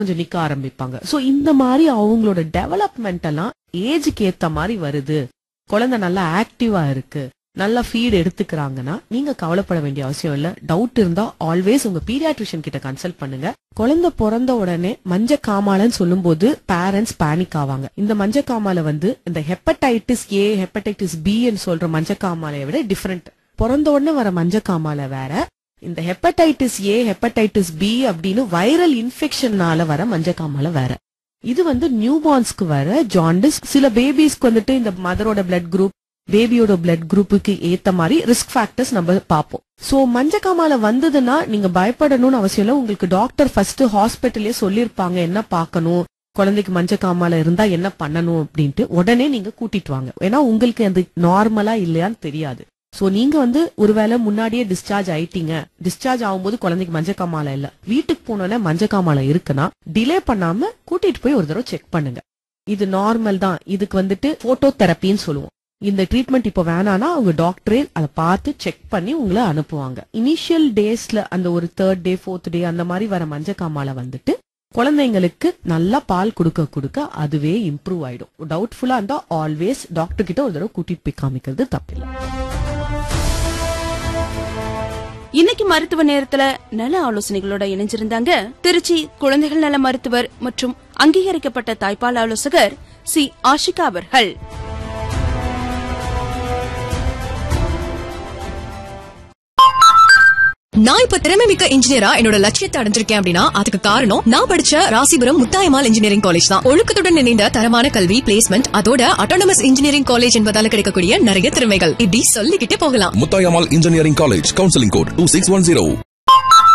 கொஞ்சம் நிக்க ஆரம்பிப்பாங்க சோ இந்த மாதிரி அவங்களோட டெவலப்மெண்ட் எல்லாம் ஏஜுக்கு ஏத்த மாதிரி வருது குழந்தை நல்லா ஆக்டிவா இருக்கு நல்லா ஃபீட் எடுத்துக்கிறாங்கன்னா நீங்க கவலைப்பட வேண்டிய அவசியம் இல்ல டவுட் இருந்தா ஆல்வேஸ் உங்க பீடியாட்ரிஷியன் கிட்ட கன்சல்ட் பண்ணுங்க குழந்தை பிறந்த உடனே மஞ்ச காமாலன்னு சொல்லும்போது பேரண்ட்ஸ் பேனிக் ஆவாங்க இந்த மஞ்ச காமால வந்து இந்த ஹெப்படைட்டிஸ் ஏ ஹெப்படைட்டிஸ் பின்னு சொல்ற மஞ்ச காமாலையை விட டிஃபரெண்ட் பிறந்த உடனே வர மஞ்ச காமால வேற இந்த ஹெப்படைட்டிஸ் ஏ ஹெப்படைட்டிஸ் பி அப்படின்னு வைரல் இன்ஃபெக்ஷன்னால வர மஞ்ச காமால வேற இது வந்து நியூபார்ன்ஸ்க்கு வர ஜாண்டிஸ் சில பேபிஸ்க்கு வந்துட்டு இந்த மதரோட பிளட் குரூப் பேபியோட பிளட் குரூப்புக்கு ஏத்த மாதிரி ரிஸ்க் ஃபேக்டர்ஸ் நம்ம பார்ப்போம் சோ மஞ்சக்காமால வந்ததுன்னா நீங்க பயப்படணும்னு அவசியம் இல்ல உங்களுக்கு டாக்டர் ஃபர்ஸ்ட் ஹாஸ்பிட்டலே சொல்லிருப்பாங்க என்ன பார்க்கணும் குழந்தைக்கு மஞ்சக்காமால இருந்தா என்ன பண்ணணும் அப்படின்ட்டு உடனே நீங்க கூட்டிட்டு வாங்க ஏன்னா உங்களுக்கு அது நார்மலா இல்லையான்னு தெரியாது சோ நீங்க வந்து ஒருவேளை முன்னாடியே டிஸ்சார்ஜ் ஆயிட்டீங்க டிஸ்சார்ஜ் ஆகும்போது குழந்தைக்கு மஞ்சக்காமால இல்ல வீட்டுக்கு போனோன்னே மஞ்சக்காமால இருக்குன்னா டிலே பண்ணாம கூட்டிட்டு போய் ஒரு தடவை செக் பண்ணுங்க இது நார்மல் தான் இதுக்கு வந்துட்டு போட்டோ தெரப்பின்னு சொல்லுவோம் இந்த ட்ரீட்மெண்ட் இப்போ வேணானா அவங்க டாக்டரே அதை பார்த்து செக் பண்ணி உங்களை அனுப்புவாங்க இனிஷியல் டேஸ்ல அந்த ஒரு தேர்ட் டே ஃபோர்த் டே அந்த மாதிரி வர மஞ்சக்காமால வந்துட்டு குழந்தைங்களுக்கு நல்லா பால் கொடுக்க கொடுக்க அதுவே இம்ப்ரூவ் ஆயிடும் டவுட்ஃபுல்லா இருந்தா ஆல்வேஸ் டாக்டர் கிட்ட ஒரு தடவை கூட்டிட்டு போய் காமிக்கிறது தப்பில்லை இன்னைக்கு மருத்துவ நேரத்துல நல ஆலோசனைகளோட இணைஞ்சிருந்தாங்க திருச்சி குழந்தைகள் நல மருத்துவர் மற்றும் அங்கீகரிக்கப்பட்ட தாய்ப்பால் ஆலோசகர் சி ஆஷிகா அவர்கள் நான் இப்ப திறமை மிக்க இன்ஜினியரா என்னோட லட்சியத்தை அடைஞ்சிருக்கேன் அப்படின்னா அதுக்கு காரணம் நான் படிச்ச ராசிபுரம் முத்தாயமால் இன்ஜினியரிங் காலேஜ் தான் ஒழுக்கத்துடன் இணைந்த தரமான கல்வி பிளேஸ்மெண்ட் அதோட அட்டானமஸ் இன்ஜினியரிங் காலேஜ் என்பதால கிடைக்கக்கூடிய நிறைய திறமைகள் இப்படி சொல்லிக்கிட்டே போகலாம் Muthayammal engineering college counselling code two six one zero